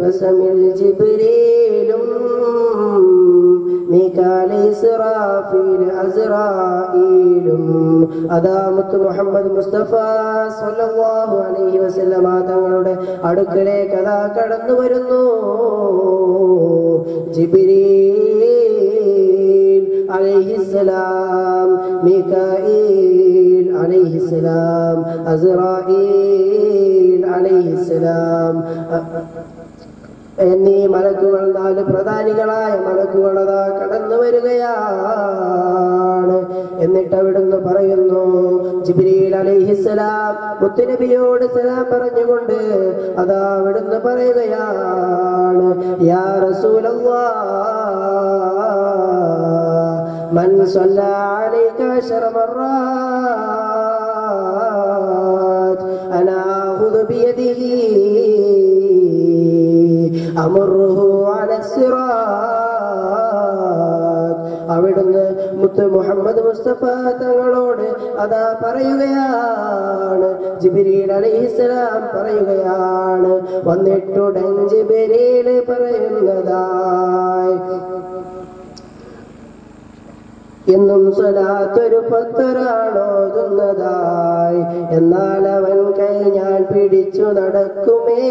ബസമിൽ ജിബ്രീലും മീകാലി ഇസ്രാഫീൽ അസ്രായീലും അദാമത്ത് മുഹമ്മദ് മുസ്തഫ സല്ലല്ലാഹു അലൈഹി വസല്ലമ തങ്ങളുടെ അടുക്കലേക്ക് അതാ കടന്നു വരുന്നു ജിബ്രീൽ അലൈഹിസ്സലാം മീകായിൽ അലൈഹിസ്സലാം അസ്രായീൽ അലൈഹിസ്സലാം എന്നീ മലക്കുകൾ നാല് പ്രധാനികളായ മലക്കുകൾ അതാ കടന്നു വരികയാണ് എന്നിട്ട് അവിടുന്ന് പറയുന്നു ജിബ്രീൽ അലൈഹിസ്സലാം മുത്തുനബിയോട് സലാം പറഞ്ഞുകൊണ്ട് അതാ അവിടുന്ന് പറയുകയാണ് യാ റസൂലല്ലാഹ് മൻ صلى عليك عشر مرات أنا آخذ بيده أمره على الصراط അവിടുന്ന് മുത്ത് മുഹമ്മദ് മുസ്തഫ തങ്ങളോട് അതാ പറയുകയാണ് ജിബിരിൽ അലൈഹിസ്സലാം പറയുകയാണ് വന്നിട്ടുടൻ ജിബിരിൽ പറയുന്നതായി എന്നും സ്വലാത്തൊരു പത്തൊരാളോതുന്നതായി എന്നാൽ അവൻ കൈ ഞാൻ പിടിച്ചു നടക്കുമേ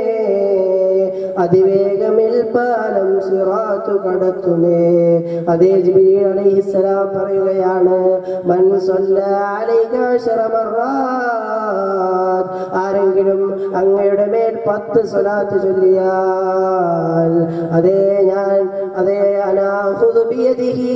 അതിവേഗമിൽ പാലം സിറാത്തു കടത്തുമേ അതേ ജിബിരി അലൈഹിസ്സലാം പറയുകയാണ് മൻ സ്വല്ല അലൈക അശറ മർറാത്ത്. ആരെങ്കിലും അങ്ങയുടെ മേൽ പത്ത് സ്വലാത്ത് ചൊല്ലിയാൽ അതേ ഞാൻ അതേ അനാഹുദു ബിയദിഹി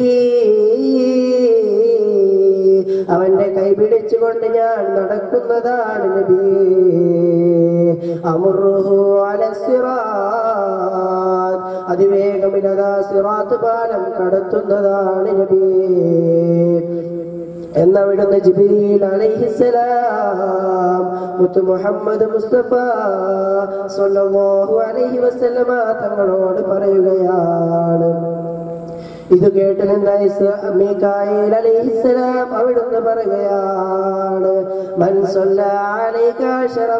അവന്റെ കൈ പിടിച്ചുകൊണ്ട് ഞാൻ നടക്കുന്നതാണ് നബിയേ അമുറുഹു അല സിറാത്ത് അതിവേഗമിലതാ സിറാത്ത് പാലം കടത്തുന്നതാണ് നബിയേ എന്നവിടുന്ന് ജിബിരിൽ അലൈഹിസ്സലാം മുത്ത് മുഹമ്മദ് മുസ്തഫ സ്വല്ലല്ലാഹു അലൈഹി വസല്ലമ തങ്ങളോട് പറയുകയാണ് ഇത് കേട്ട് നിന്ന ഇസ്ര- മീകായിൽ അലൈഹിസ്സലാം അവിടുന്ന് പറയുകയാണ് മൻ സ്വല്ല അലൈക അശറ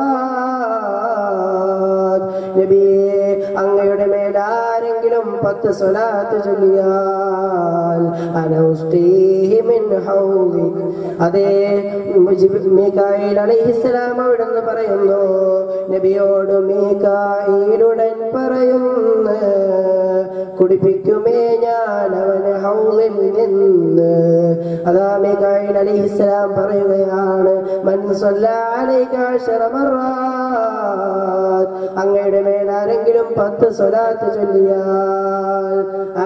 മർറാത്ത്. നബിയേ അങ്ങയുടെ മേൽ ആരെങ്കിലും പത്ത് സ്വലാത്ത് ചൊല്ലിയാൽ അനൗസ്തീഹി മിൻ ഹൗലിക്. അതേ മുജിബ്- മീകായിൽ അലൈഹിസ്സലാം അവിടുന്ന് പറയുന്നു നബിയോട് മീകായിലുടൻ പറയുന്നു കുടിപ്പിക്കുമേ ഞാൻ അവന് ഹൗലിൽ നിന്ന് അതാ മീകായിൽ അലൈഹിസ്സലാം പറയുകയാണ് മൻ സ്വല്ല അലൈക അശറ മർറാത്ത്. അങ്ങയുടെ മേൽ ആരെങ്കിലും പത്ത് സ്വലാത്ത് ചൊല്ലിയാൽ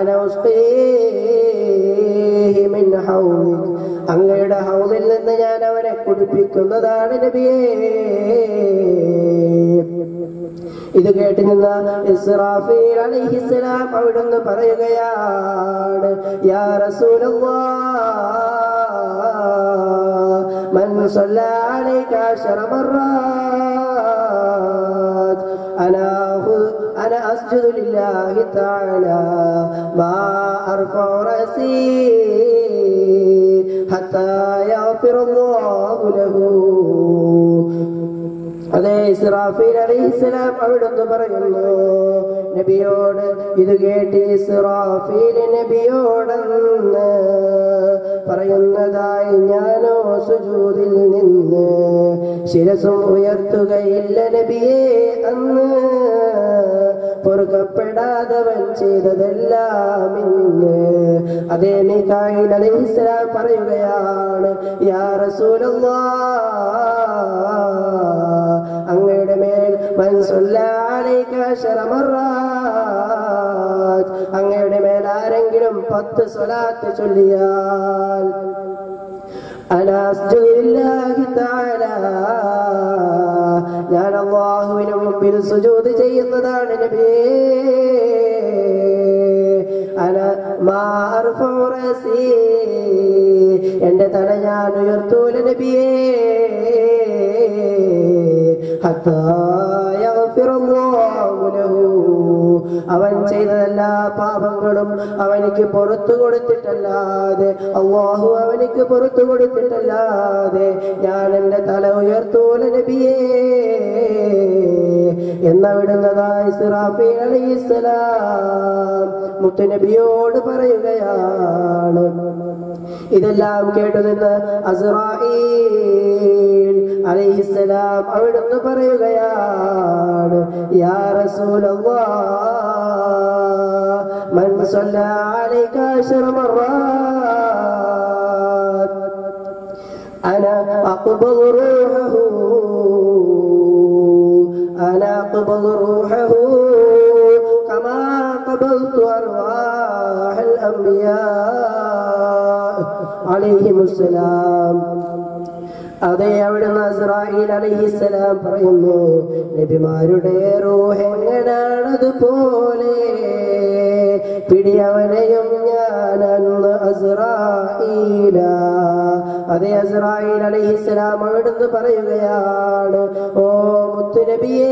അനൗസ്തീഹി മിൻ ഹൗലിക്. അങ്ങയുടെ ഹൗലിൽ നിന്ന് ഞാൻ അവനെ കുടിപ്പിക്കുന്നതാണ് നബിയേ ഇത് കേട്ട് നിന്ന ഇസ്രാഫീൽ അലൈഹിസ്സലാം അവിടുന്ന് പറയുകയാണ് യാ റസൂലല്ലാഹ് മൻ സ്വല്ല അലൈക അശറ മർറാത്ത് അനാ അഖു- أنا أسجد لله تعالى ما أرفع رأسي حتى يغفر الله له അതെ ഇസ്രാഫീൽ അലൈഹിസ്സലാം അവിടുന്ന് പറയുന്നു നബിയോട് ഇത് കേട്ട് ഇസ്രാഫീൽ നബിയോടെന്ന് പറയുന്നതായി ഞാനോ സുജൂദിൽ നിന്ന് ശിരസും ഉയർത്തുകയില്ല നബിയെ അന്ന് പൊറുക്കപ്പെടാതവൻ ചെയ്തതെല്ലാം ഇന്ന് അതേ മികായിൽ അലൈഹിസ്സലാം പറയുകയാണ് യാ റസൂലല്ലാഹ് അങ്ങയുടെ മേൽ മൻ സ്വല്ലാ അലൈക അശറ മർറാത്ത് അങ്ങയുടെ മേൽ ആരെങ്കിലും പത്ത് സ്വലാത്ത് ചൊല്ലിയാൽ അനാ അസ്ജുദു ലില്ലാഹി തആല ഞാൻ അല്ലാഹുവിന് മുമ്പിൽ സുജൂദ് ചെയ്യുന്നതാണ് നബിയേ അന മാ അർഫഉ റഅസി എന്റെ തല ഞാൻ ഉയർത്തൂല നബിയേ ഹത്താ യഗ്ഫിറല്ലാഹു ലഹു അവൻ ചെയ്ത എല്ലാ പാപങ്ങളും അവനിക്ക് പുറത്തു കൊടുത്തിട്ടല്ലാതെ അള്ളാഹു അവനിക്ക് പുറത്തു കൊടുത്തിട്ടല്ലാതെ ഞാൻ എൻ്റെ തല ഉയർത്തൂല നബിയേ എന്നവിടുന്നതായി സിറാഫി അലൈഹിസ്സലാം മുത്തുനബിയോട് പറയുകയാണ് ഇതെല്ലാം കേട്ടു നിന്ന് അസ്രായീൽ അലൈഹിസ്സലാം അവിടുന്ന് പറയുകയാണ് യാ റസൂലല്ലാഹ് മൻ സല്ല അലൈക അശറ മറات أنا أقبض روحه أنا أقبض روحه كما قبضت أرواح الأنبياء عليهم السلام അതെ അവിടുന്ന് അസ്രായിൽ അലഹിസ്സലാം പറയുന്നു നബിമാരുടെ റൂഹ് എങ്ങനാണതുപോലെ പിടിയവനെയും ഞാൻ അന്ന് അസ്രായില അതെ അസ്രായിൽ അലഹിസ്സലാം അവിടുന്ന് പറയുകയാണ് ഓ മുത്തുനബിയേ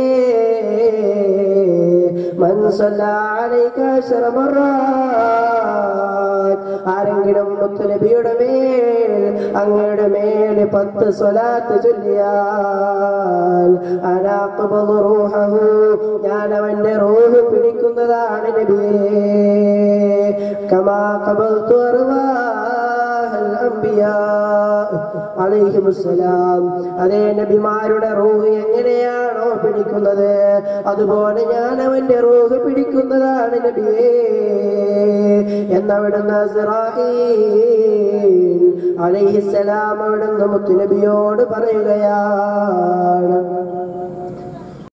മൻസല്ല അലൈക അശറ മറات ആരെങ്കിലും മുത്തുനബിയുടെ മേൽ അങ്ങയുടെ മേൽ പത്ത് സ്വലാത്ത് ചൊല്ലിയാൽ അനാഖബദു റൂഹഹു ഞാൻ അവന്റെ റൂഹ് പിടിക്കുന്നതാണ് നബിയേ കമാ ഖബൽതു അർവാഹൽ അംബിയാ അലൈഹിമുസ്സലാം അതേ നബിമാരുടെ റൂഹ് എങ്ങനെയാണോ പിടിക്കുന്നത് അതുപോലെ ഞാൻ അവന്റെ റൂഹ് പിടിക്കുന്നതാണ് നബിയേ എന്നവിടുന്ന് ഇസ്രായീൽ അലൈഹിസ്സലാം അവിടുന്ന് മുത്തുനബിയോട് പറയുകയാണ്